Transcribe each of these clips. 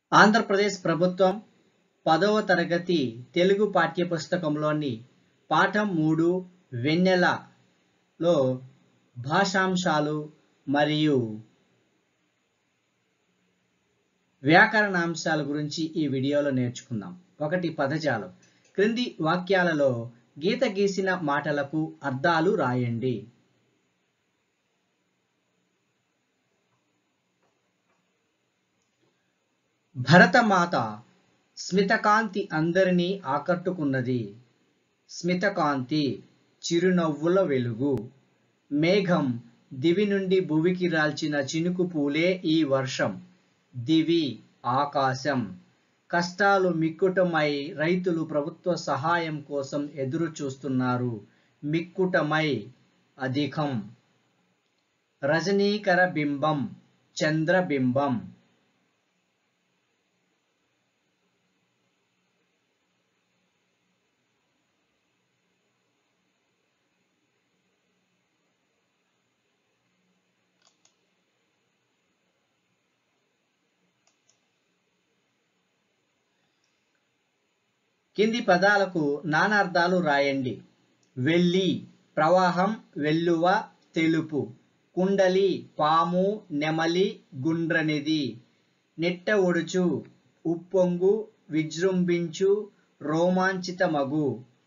ఆంధ్రప్రదేశ్ ప్రభుత్వం పదవ తరగతి తెలుగు పాఠ్యపుస్తకంలోని పాఠం మూడు వెన్నెలలో భాషాంశాలు మరియు వ్యాకరణాంశాల గురించి ఈ వీడియోలో నేర్చుకుందాం ఒకటి పదజాలం క్రింది వాక్యాలలో గీత గీసిన మాటలకు అర్థాలు రాయండి భరతమాత స్మితకాంతి అందరినీ ఆకట్టుకున్నది స్మితకాంతి చిరునవ్వుల వెలుగు మేఘం దివి నుండి భువికి రాల్చిన చినుకు పూలే ఈ వర్షం దివి ఆకాశం కష్టాలు మిక్కుటమై రైతులు ప్రభుత్వ సహాయం కోసం ఎదురు చూస్తున్నారు మిక్కుటమై అధికం రజనీకర బింబం చంద్రబింబం కింది పదాలకు నానార్థాలు రాయండి వెల్లి ప్రవాహం వెల్లువ తెలుపు కుండలి పాము నెమలి గుండ్రనిది నెట్ట ఒడుచు ఉప్పొంగు విజృంభించు రోమాంచితమగు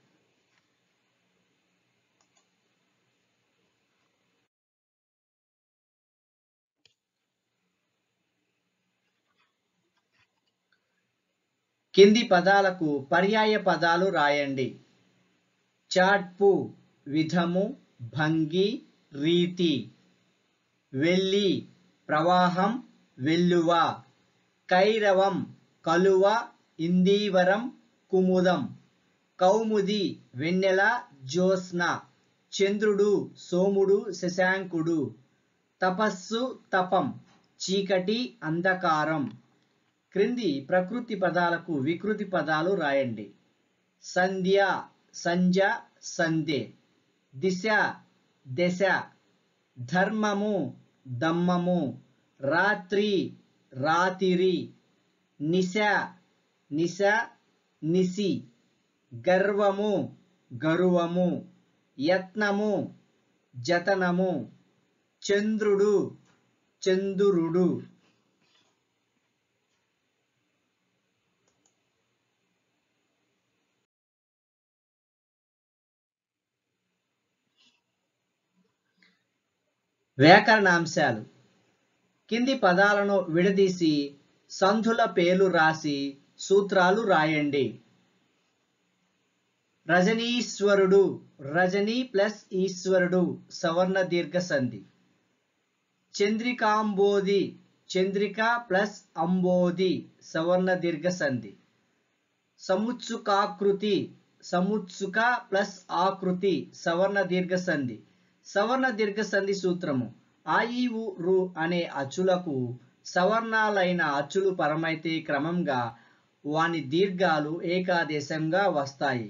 కింది పదాలకు పర్యాయ పదాలు రాయండి చాట్పు విధము భంగి రీతి వెల్లి ప్రవాహం వెల్లువ కైరవం కలువ ఇందీవరం కుముదం కౌముది వెన్నెల జ్యోత్స్న చంద్రుడు సోముడు శశాంకుడు తపస్సు తపం చీకటి అంధకారం క్రింది ప్రకృతి పదాలకు వికృతి పదాలు రాయండి సంధ్య సంజ సంధ్యే దిశ దశ ధర్మము దమ్మము రాత్రి రాతిరి నిశ నిశ నిసి గర్వము గరువము యత్నము జతనము చంద్రుడు చందురుడు వ్యాకరణాంశాలు కింది పదాలను విడదీసి సంధుల పేర్లు రాసి సూత్రాలు రాయండి రజనీశ్వరుడు రజనీ ప్లస్ ఈశ్వరుడు సవర్ణ దీర్ఘ సంధి చంద్రికాంబోది చంద్రిక ప్లస్ అంబోది సవర్ణ దీర్ఘ సంధి సముత్సుకాకృతి సముత్సుక ప్లస్ ఆకృతి సవర్ణ దీర్ఘ సంధి సవర్ణ దీర్ఘ సంధి సూత్రము ఆయివు రు అనే అచ్చులకు సవర్ణాలైన అచ్చులు పరమైతే క్రమంగా వాని దీర్ఘాలు ఏకాదేశంగా వస్తాయి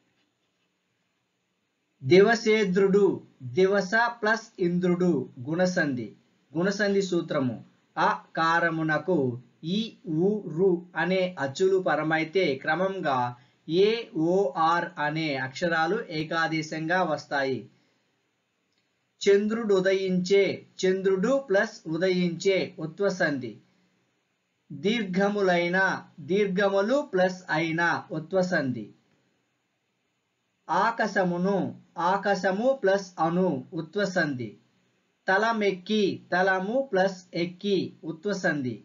దివసేద్రుడు దివస ప్లస్ ఇంద్రుడు గుణసంధి గుణసంధి సూత్రము ఆ కారమునకు ఈ ఉ రు అనే అచ్చులు పరమైతే క్రమంగా ఏ ఓ ఆర్ అనే అక్షరాలు ఏకాదేశంగా వస్తాయి చంద్రుడు ఉదయించే చంద్రుడు ప్లస్ ఉదయించే ఉత్వసంధి దీర్ఘములైన దీర్ఘములు ప్లస్ అయిన ఉత్వసంధి ఆకాశమును ఆకాశము ప్లస్ అను ఉత్వసంధి తలమెక్కి తలము ప్లస్ ఎక్కి ఉత్వసంధి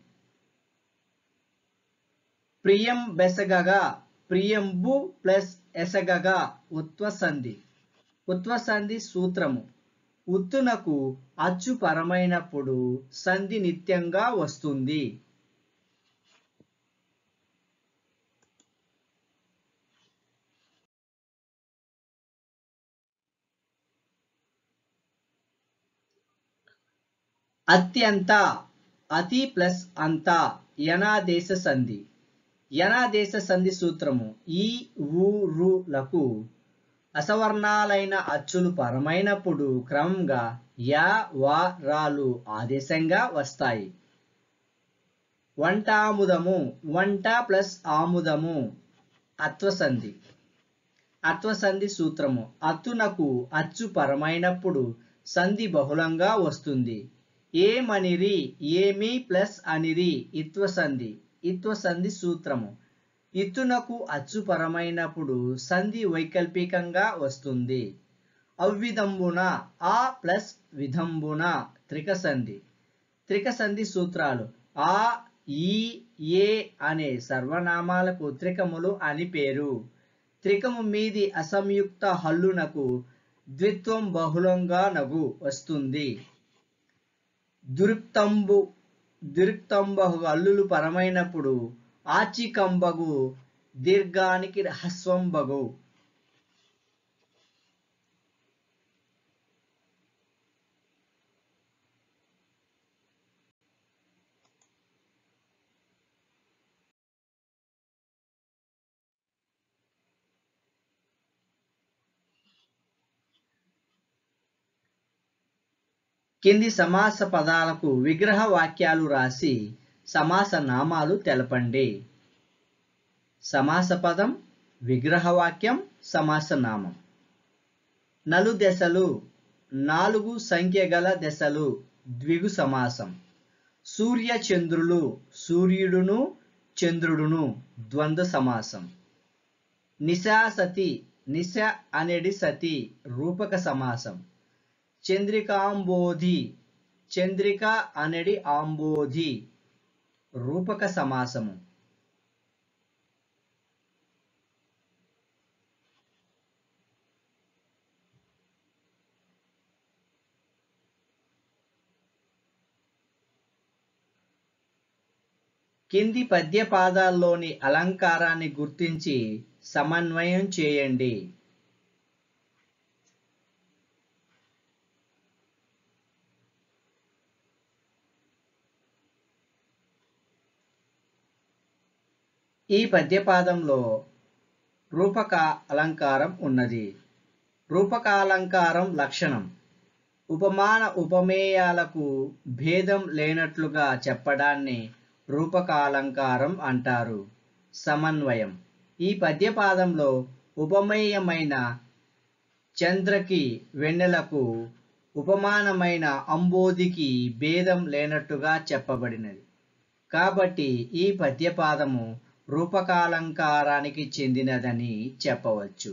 ప్రియం బెసగగా ప్రియంబు ప్లస్ ఎసగగా ఉత్వసంధి ఉత్వసంధి సూత్రము ఉత్తునకు అచ్చు పరమైనప్పుడు సంధి నిత్యంగా వస్తుంది అత్యంత అతి ప్లస్ అంత యనాదేశ సంధి యనాదేశ సంధి సూత్రము ఈ ఊ రులకు అసవర్ణాలైన అచ్చులు పరమైనప్పుడు క్రమంగా యా వా రాలు ఆదేశంగా వస్తాయి వంటాముదము వంట ప్లస్ ఆముదము అత్వసంధి అత్వసంధి సూత్రము అత్తునకు అచ్చు పరమైనప్పుడు సంధి బహుళంగా వస్తుంది ఏమనిరి ఏమి ప్లస్ అనిరి ఇత్వసంధి ఇత్వసంధి సూత్రము ఇత్తునకు అచ్చు పరమైనప్పుడు సంధి వైకల్పికంగా వస్తుంది అవ్విధంబున ఆ ప్లస్ విధంబున త్రికసంధి త్రికసంధి సూత్రాలు ఆ ఈ ఏ అనే సర్వనామాలకు త్రికములు అని పేరు త్రికము మీది అసంయుక్త హల్లునకు ద్విత్వం బహుళంగా నగు వస్తుంది దురుక్తంబు దురుక్తంబహు అల్లులు పరమైనప్పుడు ఆచికంబగు దీర్ఘానికి హ్రస్వంబగు కింది సమాస పదాలకు విగ్రహ వాక్యాలు రాసి సమాస నామాలు తెలపండి సమాస పదం విగ్రహ వాక్యం సమాస నామం నలు దశలు నాలుగు సంఖ్య గల దశలు ద్విగు సమాసం సూర్య చంద్రులు సూర్యుడును చంద్రుడును ద్వంద్వ సమాసం నిశా సతి నిశ అనేది సతి రూపక సమాసం చంద్రికాంబోధి చంద్రిక అనడి ఆంబోధి రూపక సమాసము కింది పద్య పాదాల్లోని అలంకారాన్ని గుర్తించి సమన్వయం చేయండి ఈ పద్యపాదంలో రూపక అలంకారం ఉన్నది రూపకాలంకారం లక్షణం ఉపమాన ఉపమేయాలకు భేదం లేనట్లుగా చెప్పడాన్ని రూపకాలంకారం అంటారు సమన్వయం ఈ పద్యపాదంలో ఉపమేయమైన చంద్రకి వెన్నెలకు ఉపమానమైన అంబోధికి భేదం లేనట్టుగా చెప్పబడినది కాబట్టి ఈ పద్యపాదము రూపకాలంకారానికి చెందినదని చెప్పవచ్చు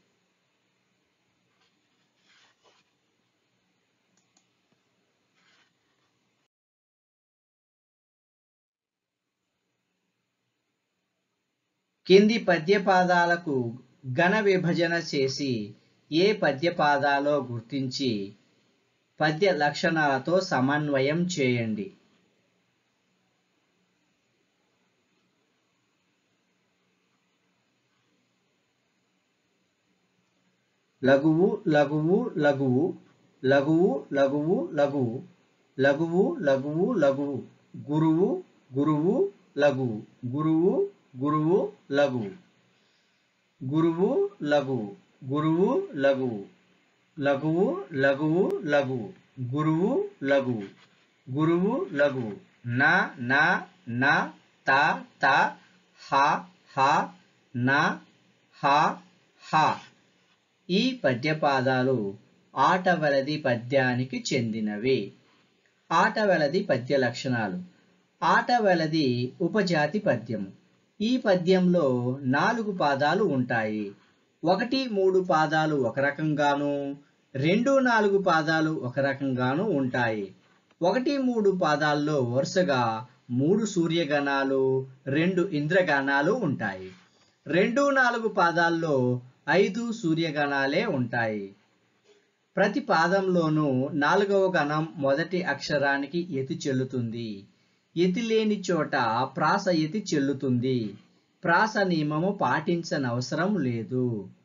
కింది పద్యపాదాలకు ఘన విభజన చేసి ఏ పద్యపాదాలో గుర్తించి పద్య లక్షణాలతో సమన్వయం చేయండి లఘువు లఘువు లఘువు లఘువు లఘువు లఘువు లఘువు లఘువు లఘువు గురువు గురువు లఘువు గురువు గురువు లఘువు గురువు లఘువు గురువు లఘువు లఘువు లఘువు లఘువు గురువు లఘువు గురువు లఘువు నా నా నా త త హ హ నా హ హ ఈ పద్యపాదాలు ఆటవలది పద్యానికి చెందినవి ఆటవలది పద్య లక్షణాలు ఆటవలది ఉపజాతి పద్యము ఈ పద్యంలో నాలుగు పాదాలు ఉంటాయి ఒకటి మూడు పాదాలు ఒక రకంగాను రెండు నాలుగు పాదాలు ఒక రకంగాను ఉంటాయి ఒకటి మూడు పాదాల్లో వరుసగా మూడు సూర్యగణాలు రెండు ఇంద్రగణాలు ఉంటాయి రెండు నాలుగు పాదాల్లో ఐదు సూర్యగణాలే ఉంటాయి ప్రతి పాదంలోనూ నాలుగవ గణం మొదటి అక్షరానికి ఎతి చెల్లుతుంది ఎతి లేని చోట ప్రాస ఎతి చెల్లుతుంది ప్రాస నియమము పాటించనవసరం లేదు